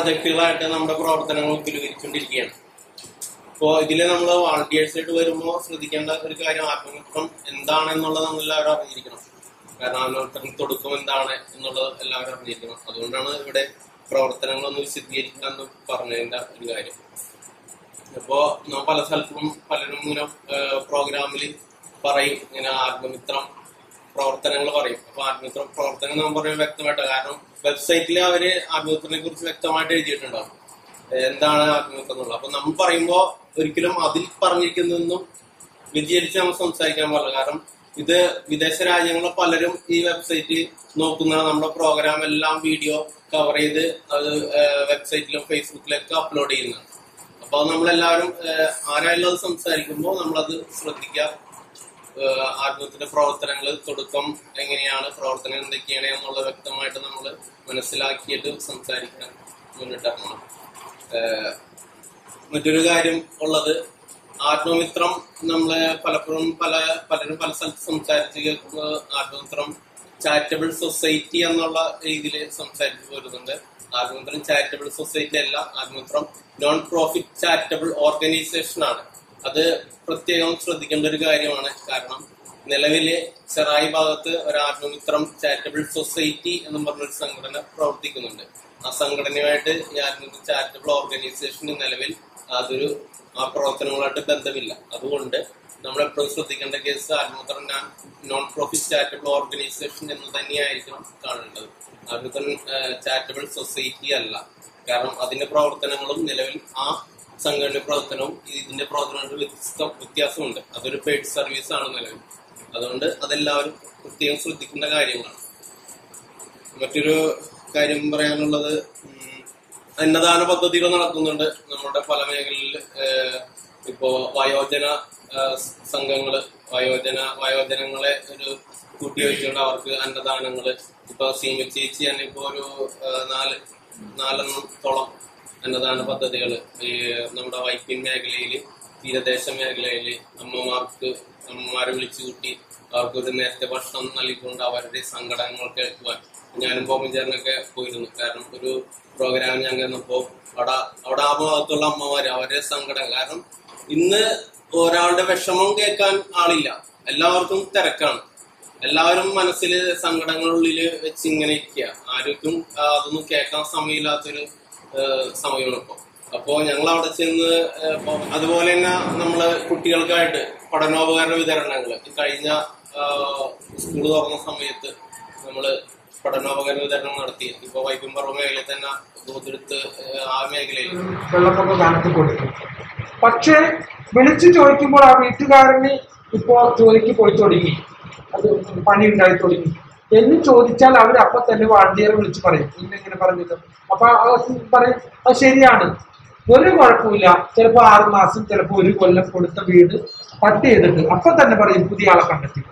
പ്രോജക്റ്റുകളായിട്ട് നമ്മുടെ പ്രവർത്തനങ്ങൾ പുരോഗമിച്ചുകൊണ്ടിരിക്കുകയാണ് അപ്പോൾ ഇതിൽ നമ്മൾ വാളണ്ടിയേഴ്സ് ആയിട്ട് വരുമ്പോൾ ശ്രദ്ധിക്കേണ്ട ഒരു കാര്യം ആത്മമിത്രം എന്താണെന്നുള്ളത് നമ്മൾ എല്ലാവരും അറിഞ്ഞിരിക്കണം കാരണം ആത്മമിത്രം തുടക്കം എന്താണ് എന്നുള്ളത് എല്ലാവരും അറിഞ്ഞിരിക്കണം അതുകൊണ്ടാണ് ഇവിടെ പ്രവർത്തനങ്ങളൊന്ന് വിശദീകരിക്കാന്ന് പറഞ്ഞതിന്റെ ഒരു കാര്യം അപ്പോ നാം പല സ്ഥലത്തും പലരും ഇങ്ങനെ പ്രോഗ്രാമിൽ പറയും ഇങ്ങനെ ആത്മമിത്രം പ്രവർത്തനങ്ങൾ പറയും അപ്പൊ ആത്മമിത്രം പ്രവർത്തനം നമ്മൾ പറയും വ്യക്തമായിട്ട് കാരണം വെബ്സൈറ്റിൽ അവര് ആത്മമിത്രനെ കുറിച്ച് വ്യക്തമായിട്ട് എഴുതിയിട്ടുണ്ടാവും എന്താണ് ആത്മമിത്രം എന്നുള്ളത് അപ്പൊ നമ്മൾ പറയുമ്പോ ഒരിക്കലും അതിൽ പറഞ്ഞിരിക്കുന്നതൊന്നും വ്യതിചരിച്ച് നമ്മൾ സംസാരിക്കാൻ പാടില്ല കാരണം ഇത് വിദേശ രാജ്യങ്ങളിലെ പലരും ഈ വെബ്സൈറ്റ് നോക്കുന്ന നമ്മുടെ പ്രോഗ്രാം എല്ലാം വീഡിയോ കവർ ചെയ്ത് അത് വെബ്സൈറ്റിലും ഫേസ്ബുക്കിലൊക്കെ അപ്ലോഡ് ചെയ്യുന്നതാണ് അപ്പൊ അത് നമ്മളെല്ലാവരും ഏഹ്, ആരായാലും അത് സംസാരിക്കുമ്പോൾ നമ്മളത് ശ്രദ്ധിക്കുക ഏഹ്, ആത്മഹത്യയുടെ പ്രവർത്തനങ്ങൾ തുടക്കം എങ്ങനെയാണ് പ്രവർത്തനം എന്തൊക്കെയാണ് എന്നുള്ളത് വ്യക്തമായിട്ട് നമ്മൾ മനസ്സിലാക്കിയിട്ട് സംസാരിക്കാൻ മുന്നിട്ടിറങ്ങണം ഏഹ്, മറ്റൊരു കാര്യം ഉള്ളത് ആത്മമിത്രം നമ്മളെ പലപ്പോഴും പല പലരും പല സ്ഥലത്ത് സംസാരിച്ച് കേൾക്കുന്നത് ആത്മമിത്രം ചാരിറ്റബിൾ സൊസൈറ്റി എന്നുള്ള രീതിയിൽ സംസാരിച്ചു പോരുന്നുണ്ട് ആത്മമിത്രം ചാരിറ്റബിൾ സൊസൈറ്റി അല്ല Athmamithram non profit charitable organisation ആണ് അത് പ്രത്യേകം ശ്രദ്ധിക്കേണ്ട ഒരു കാര്യമാണ് കാരണം നിലവിലെ ചെറായി ഭാഗത്ത് ഒരു ആത്മമിത്രം ചാരിറ്റബിൾ സൊസൈറ്റി എന്നും പറഞ്ഞൊരു സംഘടന പ്രവർത്തിക്കുന്നുണ്ട് ആ സംഘടനയുമായിട്ട് ഈ ആത്മമിത്രം ചാരിറ്റബിൾ ഓർഗനൈസേഷന് നിലവിൽ അതൊരു ആ പ്രവർത്തനങ്ങളായിട്ട് ബന്ധമില്ല അതുകൊണ്ട് നമ്മൾ എപ്പോഴും ശ്രദ്ധിക്കേണ്ട case Athmamithram non profit charitable organisation എന്ന് തന്നെയായിരിക്കണം കാണേണ്ടത് ആത്മമിത്രം ചാരിറ്റബിൾ സൊസൈറ്റി അല്ല കാരണം അതിന്റെ പ്രവർത്തനങ്ങളും നിലവിൽ ആ സംഘടന പ്രവർത്തനവും ഇതിന്റെ പ്രവർത്തനവും വ്യത്യസ്ത വ്യത്യാസമുണ്ട് അതൊരു പെയ്ഡ് സർവീസ് ആണ് നിലവിൽ അതുകൊണ്ട് അതെല്ലാവരും പ്രത്യേകം ശ്രദ്ധിക്കേണ്ട കാര്യങ്ങളാണ് മറ്റൊരു കാര്യം പറയാനുള്ളത് ഉം, അന്നദാന പദ്ധതികൾ നടക്കുന്നുണ്ട് നമ്മുടെ പല മേഖലകളിൽ ഇപ്പോ വയോജന ഏഹ്, സംഘങ്ങള് വയോജന വയോജനങ്ങളെ ഒരു കൂട്ടി വെച്ചുകൊണ്ട് അവർക്ക് അന്നദാനങ്ങള് ഇപ്പൊ സീമ ചേച്ചി തന്നെ ഇപ്പൊ ഒരു ഏഹ്, നാല് നാലെണ്ണത്തോളം അന്നദാന പദ്ധതികൾ ഈ നമ്മുടെ വൈപ്പിൻ മേഖലയില് തീരദേശ മേഖലയില് അമ്മമാർക്ക് അമ്മമാരെ വിളിച്ചു കൂട്ടി അവർക്കൊരു നേരത്തെ ഭക്ഷണം നൽകിക്കൊണ്ട് അവരുടെ സങ്കടങ്ങൾ കേൾക്കുവാൻ ഞാനും ബോമിഞ്ചാറിനൊക്കെ പോയിരുന്നു കാരണം ഒരു പ്രോഗ്രാം ഞാൻ ചെന്നപ്പോ അവിടെ അവിടെ ആ ഭാഗത്തുള്ള അമ്മമാര് അവരുടെ സങ്കടം കാരണം ഇന്ന് ഒരാളുടെ വിഷമം കേൾക്കാൻ ആളില്ല എല്ലാവർക്കും തിരക്കാണ് എല്ലാവരും മനസ്സിൽ സങ്കടങ്ങളുള്ളിൽ വെച്ച് ഇങ്ങനെ ഇരിക്കുക ആർക്കും ആ, അതൊന്നും കേൾക്കാൻ സമയമില്ലാത്തൊരു ആ, സമയമാണ് ഇപ്പൊ അപ്പോ ഞങ്ങൾ അവിടെ ചെന്ന് ആ, ഇപ്പൊ അതുപോലെ തന്നെ നമ്മള് കുട്ടികൾക്കായിട്ട് പഠനോപകരണ വിതരണങ്ങൾ കഴിഞ്ഞ സ്കൂൾ തുറന്ന സമയത്ത് നമ്മള് പഠനോപകരണ വിതരണം നടത്തി ഇപ്പൊ വൈപ്പിൻപറവ് മേഖലയിൽ തന്നെ ദൂരെടുത്ത് ആ മേഖലയിൽ വെള്ളപ്പൊക്ക കാലത്ത് കൊടുത്തു പക്ഷേ വിളിച്ചു ചോദിക്കുമ്പോൾ ആ വീട്ടുകാരന് ഇപ്പോ ജോലിക്ക് പോയി തുടങ്ങി അത് പണി ഉണ്ടായി തുടങ്ങി എന്ന് ചോദിച്ചാൽ അവർ അപ്പൊ തന്നെ വാളണ്ടിയറെ വിളിച്ച് പറയും ഇന്നിങ്ങനെ പറഞ്ഞത് അപ്പൊ ആ പറയും അത് ശരിയാണ് ഒരു കുഴപ്പമില്ല ചിലപ്പോ ആറ് മാസം ചിലപ്പോ ഒരു കൊല്ലം കൊടുത്ത വീട് പട്ട് ചെയ്തിട്ട് അപ്പൊ തന്നെ പറയും പുതിയ ആളെ കണ്ടെത്തിക്കും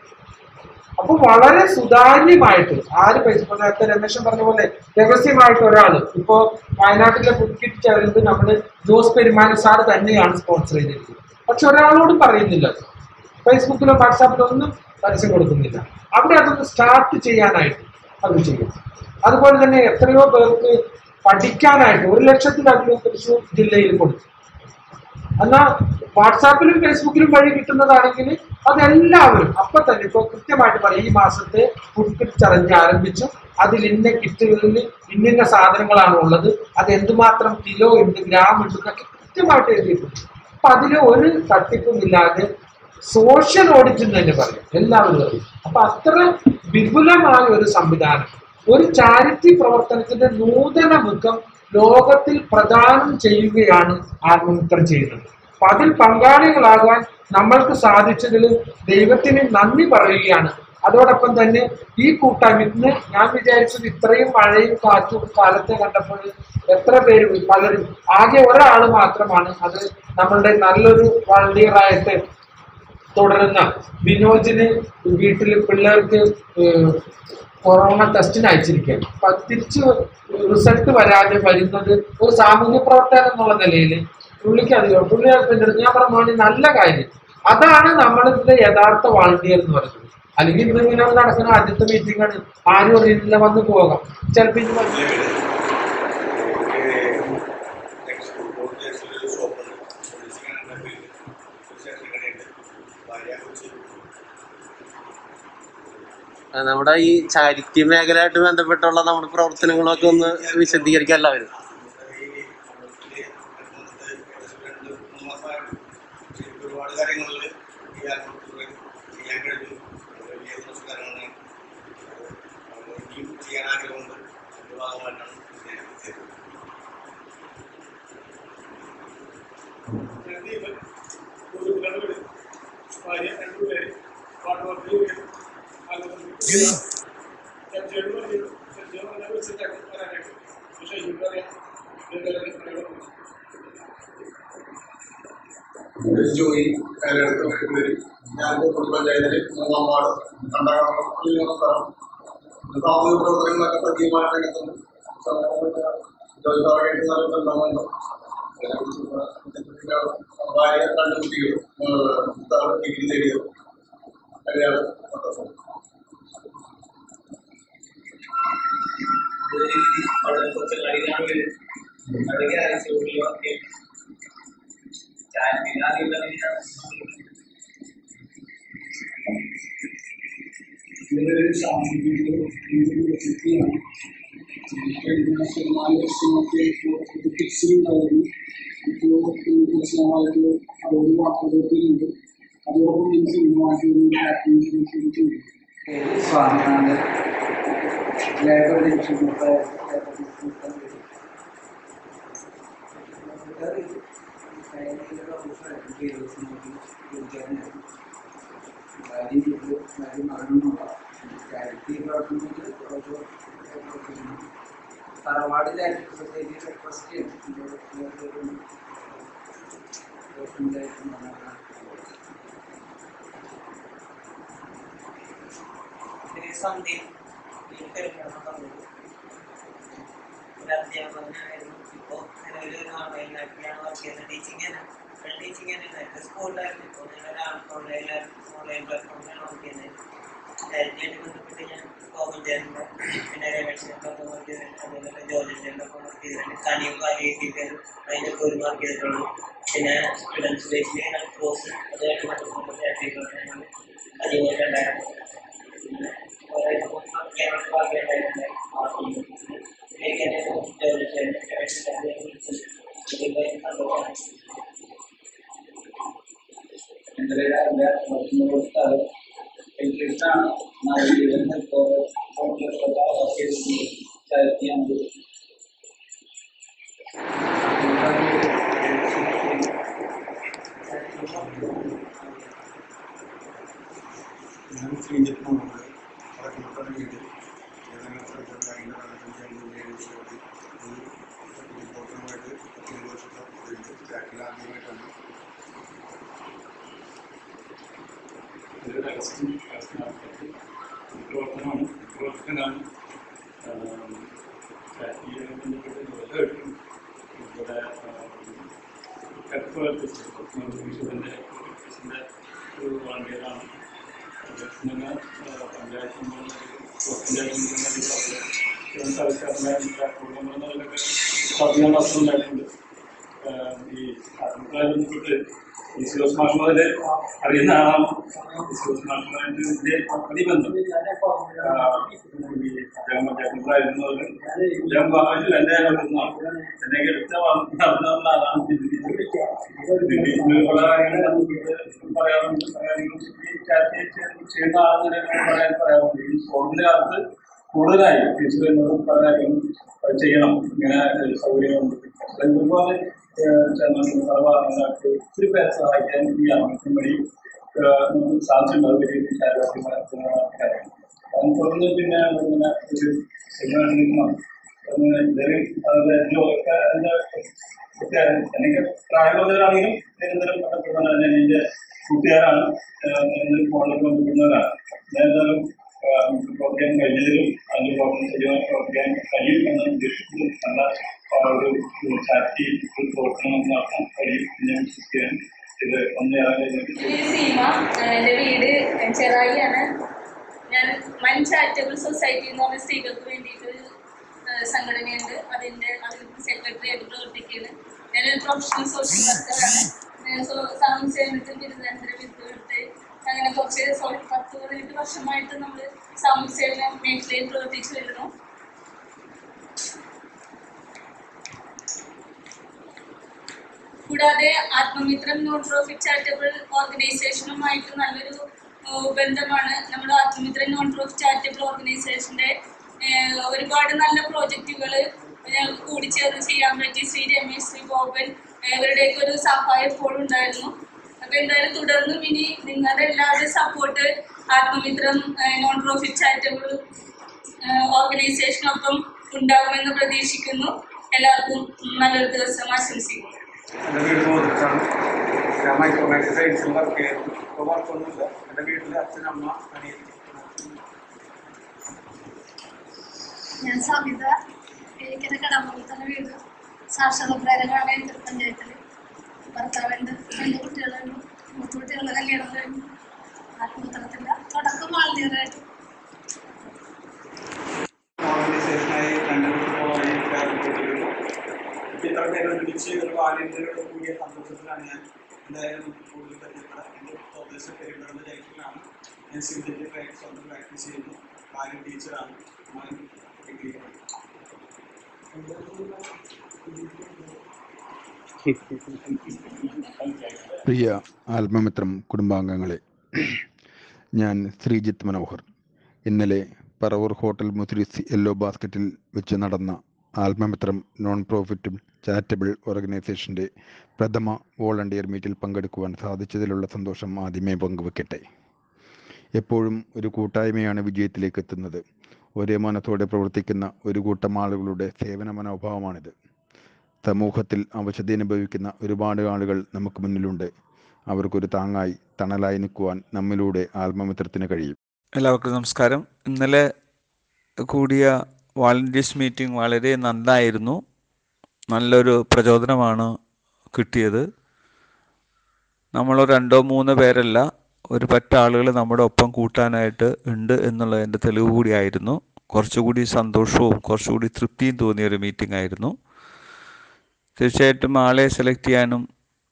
അപ്പൊ വളരെ സുതാര്യമായിട്ട് ആര് പൈസ ഇപ്പൊ നേരത്തെ രമേശൻ പറഞ്ഞ പോലെ രഹസ്യമായിട്ട് ഒരാള് ഇപ്പോ വയനാട്ടിലെ പുതുക്കിട്ട് ചേർന്നത് നമ്മള് ജോസ് പെരുമാനി സാർ തന്നെയാണ് സ്പോൺസർ ചെയ്തിരിക്കുന്നത് പക്ഷെ ഒരാളോടും പറയുന്നില്ല അത്. ഫേസ്ബുക്കിലോ വാട്സാപ്പിലോ ഒന്നും പരസ്യം കൊടുക്കുന്നില്ല അവിടെ അതൊന്ന് സ്റ്റാർട്ട് ചെയ്യാനായിട്ട് അവർ ചെയ്യും അതുപോലെ തന്നെ എത്രയോ പേർക്ക് പഠിക്കാനായിട്ട് ഒരു ലക്ഷത്തിലധികം തൃശ്ശൂർ ജില്ലയിൽ കൊടുത്തു എന്നാ വാട്സാപ്പിലും ഫേസ്ബുക്കിലും വഴി കിട്ടുന്നതാണെങ്കിൽ അതെല്ലാവരും അപ്പൊ തന്നെ ഇപ്പൊ കൃത്യമായിട്ട് പറയും ഈ മാസത്തെ ഫുഡ് കിറ്റ് ചലഞ്ച് ആരംഭിച്ചു അതിൽ ഇന്ന കിറ്റുകളിൽ ഇന്നിന്ന സാധനങ്ങളാണ് ഉള്ളത് അത് എന്തുമാത്രം കിലോ ഉണ്ട് ഗ്രാം ഉണ്ട് എന്നൊക്കെ കൃത്യമായിട്ട് എഴുതിയിട്ടുണ്ട് അപ്പൊ അതിൽ ഒരു തട്ടിപ്പും ഇല്ലാതെ സോഷ്യൽ ഓഡിറ്റ് എന്ന് തന്നെ പറയും എല്ലാവരും അറിയും അപ്പൊ അത്ര വിപുലമായ ഒരു സംവിധാനം ഒരു ചാരിറ്റി പ്രവർത്തനത്തിന്റെ നൂതന മുഖം ലോകത്തിൽ പ്രദാനം ചെയ്യുകയാണ് ആത്മമിത്രം ചെയ്യുന്നത് അപ്പൊ അതിൽ പങ്കാളികളാകാൻ നമ്മൾക്ക് സാധിച്ചതിൽ ദൈവത്തിന് നന്ദി പറയുകയാണ് അതോടൊപ്പം തന്നെ ഈ കൂട്ടായ്മ ഇന്ന് ഞാൻ വിചാരിച്ചത് ഇത്രയും മഴയും കാറ്റും കാലത്തെ കണ്ടപ്പോൾ എത്ര പേര് പലരും ആകെ ഒരാൾ മാത്രമാണ് അത് നമ്മളുടെ നല്ലൊരു വളണ്ടിയറായിട്ട് തുടരുന്ന വിനോജിന് വീട്ടിൽ പിള്ളേർക്ക് ഏഹ്, കൊറോണ ടെസ്റ്റിന് അയച്ചിരിക്കുകയാണ് അപ്പൊ അത് തിരിച്ച് റിസൾട്ട് വരാതെ വരുന്നത് ഒരു സാമൂഹ്യ പ്രവർത്തകൻ എന്നുള്ള നിലയിൽ പുള്ളിക്ക് അധികം പുള്ളി എൻ്റെ അടുത്ത് ഞാൻ പറഞ്ഞ മോനെ നല്ല കാര്യം അതാണ് നമ്മളിതിന്റെ യഥാർത്ഥ വാളണ്ടിയർ എന്ന് പറയുന്നത് അല്ലെങ്കിൽ ഇന്ന് ഇങ്ങനെ നടക്കുന്ന ആദ്യത്തെ മീറ്റിംഗ് ആണ് ആരും അറിയുന്നില്ല വന്ന് പോകാം ചിലപ്പോൾ ഇനി വന്ന് നിലവിൽ ആ, നമ്മുടെ ഈ ചാരിറ്റി മേഖലയായിട്ട് ബന്ധപ്പെട്ടുള്ള നമ്മുടെ പ്രവർത്തനങ്ങളൊക്കെ ഒന്ന് വിശദീകരിക്കാൻ എല്ലാവരും ഒരുപാട് കാര്യങ്ങളിൽ ഈ ആത്മഹത്യ ചെയ്യാൻ കഴിഞ്ഞു അത് വലിയ പുരസ്കാരങ്ങളാണ് അത് ഇനിയും ചെയ്യാൻ ആഗ്രഹമുണ്ട് അതിന്റെ ഭാഗമായിട്ടാണ് ഞാൻ ചെയ്തത്. ജോയി കാലഘട്ടത്തിൽ വരും ഞാൻ പഞ്ചായത്തിലെ മൂന്നാം വാർഡ് കണ്ടാകണം സ്ഥലം സാമൂഹിക പ്രവർത്തനങ്ങളൊക്കെ സജീവമായിട്ട് രംഗത്തുണ്ട് ജോയി സാറായിട്ട് നല്ല ബന്ധമുണ്ട് ഭാര്യ രണ്ട് കുട്ടികൾ ഭർത്താവ് ഡിഗ്രി നേടിയത് കല്യാണം നടത്തുന്നു കുറച്ച് കളികൾ അതൊക്കെ അയച്ചു ഇതൊരു സാമൂഹിക പ്രസക്തിയാണ് ശതമാന വർഷങ്ങൾക്ക് ഫിക്സിലുണ്ടായിരുന്നു ഇപ്പോൾ പ്രശ്നമായിട്ട് അതൊരു വാർത്തകളുണ്ട് അതോടൊപ്പം ഈ സിനിമമായിട്ട് ഒരു ആക്ടിവിറ്റി ചെയ്തു സ്വാമിനാഥൻ ലേബർ ഡിവിഷനൊക്കെ തറവാട് ചാരിറ്റി സൊസൈറ്റിയുടെ ട്രസ്റ്റിയാണ് സന്ധ്യ ഈ പെരുമാറുന്ന സമയത്ത് ഒരു അധ്യാപകനായിരുന്നു ഇപ്പോൾ നിലവിൽ ഒരു ഓൺലൈനിലാക്കിയാണ് വർക്ക് ചെയ്യുന്നത് ടീച്ചിങ് തന്നെ ടീച്ചിങ് തന്നെ നേരത്തെ സ്കൂളിലായിരുന്നു ഇപ്പോൾ ഞാൻ ഓൺലൈനിലായിരുന്നു ഓൺലൈൻ പ്ലാറ്റ്ഫോമിലാണ് വർക്ക് ചെയ്യുന്നത് ചാരിറ്റിയായിട്ട് ബന്ധപ്പെട്ട് ഞാൻ ഗോവിന്ദൻ്റെ പിന്നെ രമേശിൻ്റെ ഒക്കെ വർക്ക് ചെയ്തിട്ടുണ്ട് അതുപോലെ ജോർജിൻ്റെ ഒക്കെ വർക്ക് ചെയ്തിട്ടുണ്ട് കനിയും കാര്യമായിട്ട് അതിൻ്റെ ഒരു വർക്ക് ചെയ്തിട്ടുള്ളൂ പിന്നെ സ്റ്റുഡൻസ് ബേസിൽ ഹെൽത്ത് കോഴ്സ് അതുമായിട്ട് ബന്ധപ്പെട്ട ചാരിറ്റി അതുപോലെയുണ്ടായിരുന്നു എൻ്റെ പേര് വർക്കിംഗ് എനിക്ക് ഇഷ്ടമാണ് നാല് ഇപ്പോൾ ചാരിറ്റിയാണ് ഞാൻ ശ്രീജിത്ത് മുഹമ്മദ് വടക്കമ്പട്ട വീട് റിപ്പോർട്ടറുമായിട്ട് പത്തിരുപത് വർഷത്തെ ഇതുണ്ട് ബാക്കിൽ ആദ്യമായിട്ടാണ് ഒരു അഗസ്റ്റിൻ പ്രവർത്തനമാണ് പ്രവർത്തകനാണ് ഫാക്ടറിയുമായി ബന്ധപ്പെട്ട് ജോലിയായിട്ടും ഇവിടെ കൽപ്പത്തിന്റെ ഒരു വളണ്ടിയറാണ് അദ്ദേഹത്തിന് പഞ്ചായത്തിൽ നിന്ന് പഞ്ചായത്തിൽ സർക്കാരിൻ്റെ കുടുംബങ്ങളിലൊക്കെ പതിനാം വർഷം ഉണ്ടായിട്ടുണ്ട് ഈ ആത്മഹത്യ ബന്ധപ്പെട്ട് ഈ സിലോസ് മാഷ് മുതൽ അറിയുന്ന ആളാണ് ഈ സിലോസ് മാഷുമായിട്ട് ഇതിന്റെ പ്രതിബന്ധം ഈ അദ്ദേഹം അഭിപ്രായമായിരുന്നവര് അദ്ദേഹം ഭാഗത്തിൽ എന്റെ നടന്നതാണ് എന്നെ എടുത്ത നടന്ന ആളാണ് പല കാര്യങ്ങളും ബന്ധപ്പെട്ട് പറയാറുണ്ട് കാര്യങ്ങളും ഈ ചാറ്റ് ചെയ്യുന്ന ആളെന്ന് പറയാൻ പറയാറുണ്ട് ഈ കോവിഡിന്റെ കാലത്ത് കൂടുതലായി ടീച്ചർ എന്നോട് പല കാര്യങ്ങളും ചെയ്യണം ഇങ്ങനെ സൗകര്യമുണ്ട് ഒരുപാട് സർവാർക്ക് ഒത്തിരി പേരെ സഹായിക്കാൻ ഈ ആത്മഹത്യം വഴി നമുക്ക് സാധിച്ചിട്ടുണ്ട് അത് വലിയ കാര്യമാണ് അതിന് തുടർന്ന് പിന്നെ ഇങ്ങനെ ഒരു സെമിനാർ എനിക്ക് പ്രായമുള്ളവരാണെങ്കിലും നിരന്തരം ബന്ധപ്പെടുന്നവരാണ് ഞാൻ എൻ്റെ കൂട്ടുകാരാണ് ഫോണിൽ ബന്ധപ്പെടുന്നവരാണ് ഞാൻ എന്തായാലും പ്രവർത്തിക്കാൻ കഴിഞ്ഞതിലും അതിന് പ്രവർത്തനം സജീവമായി പ്രവർത്തിക്കാൻ കഴിയും എന്ന് ഉദ്ദേശിച്ചത് നല്ല ഒരു ചാരിറ്റി ഒരു പ്രവർത്തനം നടത്താൻ കഴിയും എന്ന് ഞാൻ വിശ്വസിക്കുകയാണ് ഇത് ഒന്ന് ഇറങ്ങി കഴിഞ്ഞിട്ട് പേര് സീമ എൻ്റെ വീട് ചെറായിയാണ് ഞാൻ മൻ ചാരിറ്റബിൾ സൊസൈറ്റി എന്ന് പറഞ്ഞ സ്ത്രീകൾക്ക് വേണ്ടിയിട്ട് ഒരു ഏഹ്, സംഘടനയുണ്ട് അതിൻ്റെ അതിൽ സെക്രട്ടറി ആയിട്ട് പ്രവർത്തിക്കുന്നത് ഞാനൊരു പ്രൊഫഷണൽ സോഷ്യൽ വർക്കറാണ് സാമൂഹ്യ സേവനത്തിൽ ബിരുദാനന്തര ബിരുദം എടുത്ത് അങ്ങനെ കുറച്ച് സോ- പത്ത് പതിനെട്ട് വർഷമായിട്ട് നമ്മൾ സാമൂഹ്യ സേവന മേഖലയിൽ പ്രവർത്തിച്ചു വരുന്നു കൂടാതെ ആത്മമിത്രം നോൺ പ്രോഫിറ്റ് ചാരിറ്റബിൾ ഓർഗനൈസേഷനുമായിട്ട് നല്ലൊരു ഏഹ്, ബന്ധമാണ് നമ്മുടെ ആത്മമിത്രം നോൺ പ്രോഫിറ്റ് ചാരിറ്റബിൾ ഓർഗനൈസേഷന്റെ ഏഹ്, ഒരുപാട് നല്ല പ്രോജക്റ്റുകൾ ഞങ്ങൾക്ക് കൂടിച്ചേർന്ന് ചെയ്യാൻ പറ്റി ശ്രീ രമേശ് ശ്രീ ബോബൻ ഏഹ്, ഇവരുടെയൊക്കെ ഒരു സഹായം എപ്പോഴും ഉണ്ടായിരുന്നു അപ്പൊ എന്തായാലും തുടർന്നും ഇനി നിങ്ങളുടെ എല്ലാവരുടെയും support Athmamithram non profit charitable ഓർഗനൈസേഷനൊപ്പം ഉണ്ടാകുമെന്ന് പ്രതീക്ഷിക്കുന്നു എല്ലാവർക്കും നല്ലൊരു ദിവസം ആശംസിക്കുന്നു എൻ്റെ വീട് മോദിച്ചാണ് ഞാൻ മൈക്രോമാക്സ് സയൻസിൽ വർക്ക് ചെയ്യുന്നു ഇപ്പോൾ വർക്കൊന്നുമില്ല എൻ്റെ വീട്ടിൽ അച്ഛൻ അമ്മ അനിയത്തി ഞാൻ സമിത എനിക്കെൻ്റെ കടമ്പൂർ തന്നെ വീട് സാക്ഷരത പ്രേരകമാണ് എൻ്റെ പഞ്ചായത്തിൽ ഭർത്താവുണ്ട് രണ്ട് കുട്ടികളുണ്ട് മൂത്ത കുട്ടികളുടെ കല്യാണം കഴിഞ്ഞു ആത്മഹത്യത്തിൻ്റെ തുടക്കം വളരെയായിട്ട് ഓർഗനൈസേഷനായി രണ്ട് വർഷത്തോളമായി പ്രവർത്തിക്കുന്നു ഇത്ര പേര് ഒരുമിച്ച് ഒരു വാലന്റിയറുടെ കൂടിയ സന്തോഷത്തിലാണ് ഞാൻ എന്തായാലും കൂടുതൽ പരിചയപ്പെടാം എൻ്റെ പ്രദേശം പെരുമാറുന്ന ജംഗ്ഷനിലാണ് ഞാൻ സിന്തറ്റിക് റൈറ്റ്സ് ഒന്ന് പ്രാക്ടീസ് ചെയ്യുന്നു വാലൻ ടീച്ചറാണ് മകൻ ഡിഗ്രി പ്രിയ ആത്മമിത്രം കുടുംബാംഗങ്ങളെ ഞാൻ ശ്രീജിത്ത് മനോഹർ ഇന്നലെ പറവൂർ ഹോട്ടൽ മുസിരിസ് യെല്ലോ ബാസ്ക്കറ്റിൽ വെച്ച് നടന്ന ആത്മമിത്രം നോൺ പ്രോഫിറ്റ് ചാരിറ്റബിൾ ഓർഗനൈസേഷൻ്റെ പ്രഥമ വോളണ്ടിയർ മീറ്റിൽ പങ്കെടുക്കുവാൻ സാധിച്ചതിലുള്ള സന്തോഷം ആദ്യമേ പങ്കുവെക്കട്ടെ എപ്പോഴും ഒരു കൂട്ടായ്മയാണ് വിജയത്തിലേക്ക് എത്തുന്നത് ഒരേ മനത്തോടെ പ്രവർത്തിക്കുന്ന ഒരു കൂട്ടം ആളുകളുടെ സേവന മനോഭാവമാണിത് സമൂഹത്തിൽ അവശത അനുഭവിക്കുന്ന ഒരുപാട് ആളുകൾ നമുക്ക് മുന്നിലുണ്ട് അവർക്കൊരു താങ്ങായി തണലായി നിൽക്കുവാൻ നമ്മിലൂടെ ആത്മമിത്രത്തിന് കഴിയും എല്ലാവർക്കും നമസ്കാരം ഇന്നലെ കൂടിയ വാളണ്ടിയേഴ്സ് മീറ്റിംഗ് വളരെ നന്നായിരുന്നു നല്ലൊരു പ്രചോദനമാണ് കിട്ടിയത് നമ്മൾ രണ്ടോ മൂന്നോ പേരല്ല ഒരു പറ്റ ആളുകൾ നമ്മുടെ ഒപ്പം കൂട്ടാനായിട്ട് ഉണ്ട് എന്നുള്ളതിൻ്റെ തെളിവ് കൂടിയായിരുന്നു കുറച്ചുകൂടി സന്തോഷവും കുറച്ചുകൂടി തൃപ്തിയും തോന്നിയ ഒരു മീറ്റിംഗ് ആയിരുന്നു തീർച്ചയായിട്ടും ആളെ സെലക്ട് ചെയ്യാനും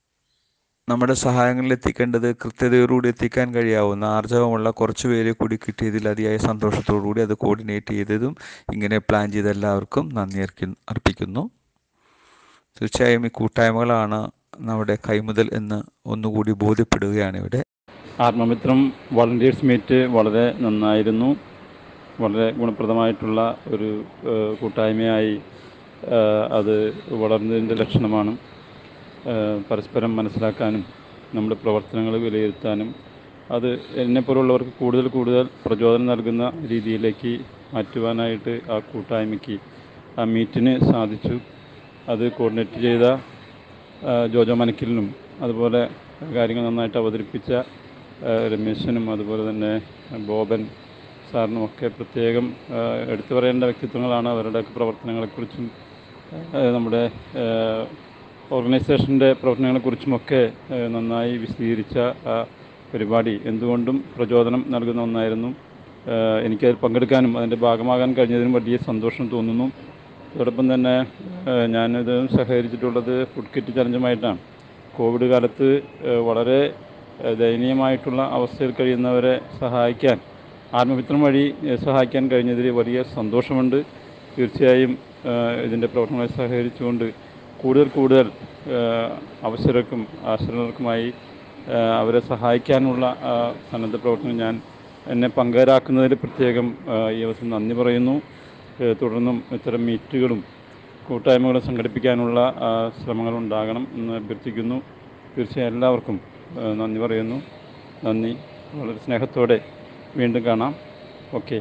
നമ്മുടെ സഹായങ്ങളിൽ എത്തിക്കേണ്ടത് കൃത്യതയോടുകൂടി എത്തിക്കാൻ കഴിയാവുന്ന ആർജവമുള്ള കുറച്ച് പേരെ കൂടി കിട്ടിയതിൽ അതിയായ സന്തോഷത്തോടു കൂടി അത് കോർഡിനേറ്റ് ചെയ്തതും ഇങ്ങനെ പ്ലാൻ ചെയ്ത എല്ലാവർക്കും നന്ദി അർപ്പി- അർപ്പിക്കുന്നു തീർച്ചയായും ഈ കൂട്ടായ്മകളാണ് നമ്മുടെ കൈമുതൽ എന്ന് ഒന്നുകൂടി ബോധ്യപ്പെടുകയാണ് ഇവിടെ ആത്മമിത്രം വളണ്ടിയേഴ്സ് മീറ്റ് വളരെ നന്നായിരുന്നു വളരെ ഗുണപ്രദമായിട്ടുള്ള ഒരു ഏഹ്, കൂട്ടായ്മയായി ഏഹ്, അത് വളർന്നതിൻ്റെ ലക്ഷണമാണ് ഏഹ്, പരസ്പരം മനസ്സിലാക്കാനും നമ്മുടെ പ്രവർത്തനങ്ങൾ വിലയിരുത്താനും അത് എന്നെപ്പോലുള്ളവർക്ക് കൂടുതൽ കൂടുതൽ പ്രചോദനം നൽകുന്ന രീതിയിലേക്ക് മാറ്റുവാനായിട്ട് ആ കൂട്ടായ്മയ്ക്ക് ആ മീറ്റിന് സാധിച്ചു അത് കോർഡിനേറ്റ് ചെയ്ത ആ, ജോജോ മനക്കിലിനും അതുപോലെ കാര്യങ്ങൾ നന്നായിട്ട് അവതരിപ്പിച്ച ആ, രമേശനും അതുപോലെ തന്നെ ബോബൻ സാറിനും ഒക്കെ പ്രത്യേകം ആ, എടുത്തു പറയേണ്ട വ്യക്തിത്വങ്ങളാണ് അവരുടെയൊക്കെ പ്രവർത്തനങ്ങളെക്കുറിച്ചും ആ, നമ്മുടെ ആ, ഓർഗനൈസേഷൻ്റെ പ്രവർത്തനങ്ങളെക്കുറിച്ചുമൊക്കെ ആ, നന്നായി വിശദീകരിച്ച ആ പരിപാടി എന്തുകൊണ്ടും പ്രചോദനം നൽകുന്ന ഒന്നായിരുന്നു ആ, എനിക്കതിൽ പങ്കെടുക്കാനും അതിൻ്റെ ഭാഗമാകാൻ കഴിഞ്ഞതിനും വലിയ സന്തോഷം തോന്നുന്നു അതോടൊപ്പം തന്നെ ഏഹ്, ഞാനിത് സഹകരിച്ചിട്ടുള്ളത് ഫുഡ് കിറ്റ് ചലഞ്ചുമായിട്ടാണ് കോവിഡ് കാലത്ത് ഏഹ്, വളരെ ഏഹ്, ദയനീയമായിട്ടുള്ള അവസ്ഥയിൽ കഴിയുന്നവരെ സഹായിക്കാൻ ആത്മമിത്രം വഴി ഏഹ്, സഹായിക്കാൻ കഴിഞ്ഞതിൽ വലിയ സന്തോഷമുണ്ട് തീർച്ചയായും ഏഹ്, ഇതിൻ്റെ പ്രവർത്തനങ്ങളിൽ സഹകരിച്ചുകൊണ്ട് കൂടുതൽ കൂടുതൽ ഏഹ്, അവസരർക്കും ആശ്രയർക്കുമായി ഏഹ്, അവരെ സഹായിക്കാനുള്ള ആ, സന്നദ്ധ പ്രവർത്തനം ഞാൻ എന്നെ പങ്കുകാരാക്കുന്നതിൽ പ്രത്യേകം ഏഹ്, ഈ അവസരം നന്ദി പറയുന്നു ഏഹ്, തുടർന്നും ഇത്തരം മീറ്റുകളും കൂട്ടായ്മകളും സംഘടിപ്പിക്കാനുള്ള ആ, ശ്രമങ്ങൾ ഉണ്ടാകണം എന്ന് അഭ്യർത്ഥിക്കുന്നു തീർച്ചയായും എല്ലാവർക്കും ഏഹ്, നന്ദി പറയുന്നു നന്ദി വളരെ സ്നേഹത്തോടെ വീണ്ടും കാണാം ഓക്കെ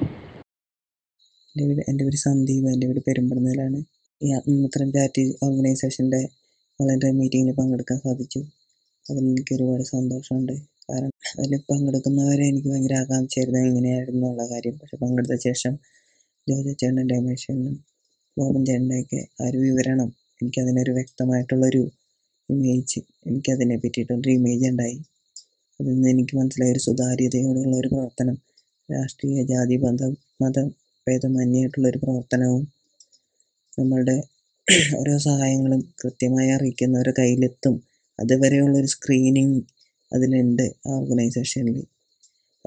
എൻ്റെ വീട് എൻ്റെ പേര് സന്ദീപ് എൻ്റെ വീട് പെരുമ്പടന്നയിലാണ് ഈ ആത്മമിത്രം ചാരിറ്റി ഓർഗനൈസേഷൻ്റെ വളരെ മീറ്റിങ്ങിൽ പങ്കെടുക്കാൻ സാധിച്ചു അതിൽ എനിക്ക് ഒരുപാട് സന്തോഷമുണ്ട് കാരണം അതിൽ പങ്കെടുക്കുന്നവരെ എനിക്ക് ഭയങ്കര ആകാംക്ഷയായിരുന്നു എങ്ങനെയായിരുന്നു എന്നുള്ള കാര്യം പക്ഷെ പങ്കെടുത്ത ശേഷം ജോജോ ചേട്ടൻ രമേശ് ചേട്ടനും ബോബൻ ചേട്ടൻ്റെയൊക്കെ ആ ഒരു വിവരണം എനിക്കതിനൊരു വ്യക്തമായിട്ടുള്ളൊരു ഇമേജ് എനിക്കതിനെ പറ്റിയിട്ടൊരു ഇമേജ് ഉണ്ടായി അതിൽ നിന്ന് എനിക്ക് മനസ്സിലായ ഒരു സുതാര്യതയോടുള്ള ഒരു പ്രവർത്തനം രാഷ്ട്രീയ ജാതി ബന്ധ മത ഭേദമന്യായിട്ടുള്ള ഒരു പ്രവർത്തനവും നമ്മളുടെ ഓരോ സഹായങ്ങളും കൃത്യമായി അറിയിക്കുന്നവരുടെ കയ്യിലെത്തും അതുവരെയുള്ള ഒരു സ്ക്രീനിങ് അതിലുണ്ട് ആ ഓർഗനൈസേഷനിൽ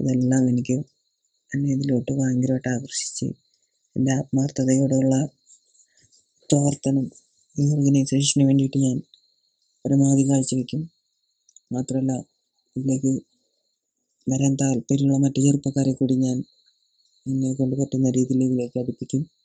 അതെല്ലാം എനിക്ക് എന്നെ ഇതിലോട്ട് ഭയങ്കരമായിട്ട് ആകർഷിച്ച് എൻ്റെ ആത്മാർത്ഥതയോടുള്ള പ്രവർത്തനം ഈ ഓർഗനൈസേഷന് വേണ്ടിയിട്ട് ഞാൻ പരമാവധി കാഴ്ചവെക്കും മാത്രമല്ല ഇതിലേക്ക് വരാൻ താല്പര്യമുള്ള മറ്റു ചെറുപ്പക്കാരെ കൂടി ഞാൻ എന്നെ കൊണ്ട് പറ്റുന്ന രീതിയിൽ ഇതിലേക്ക് അടുപ്പിക്കും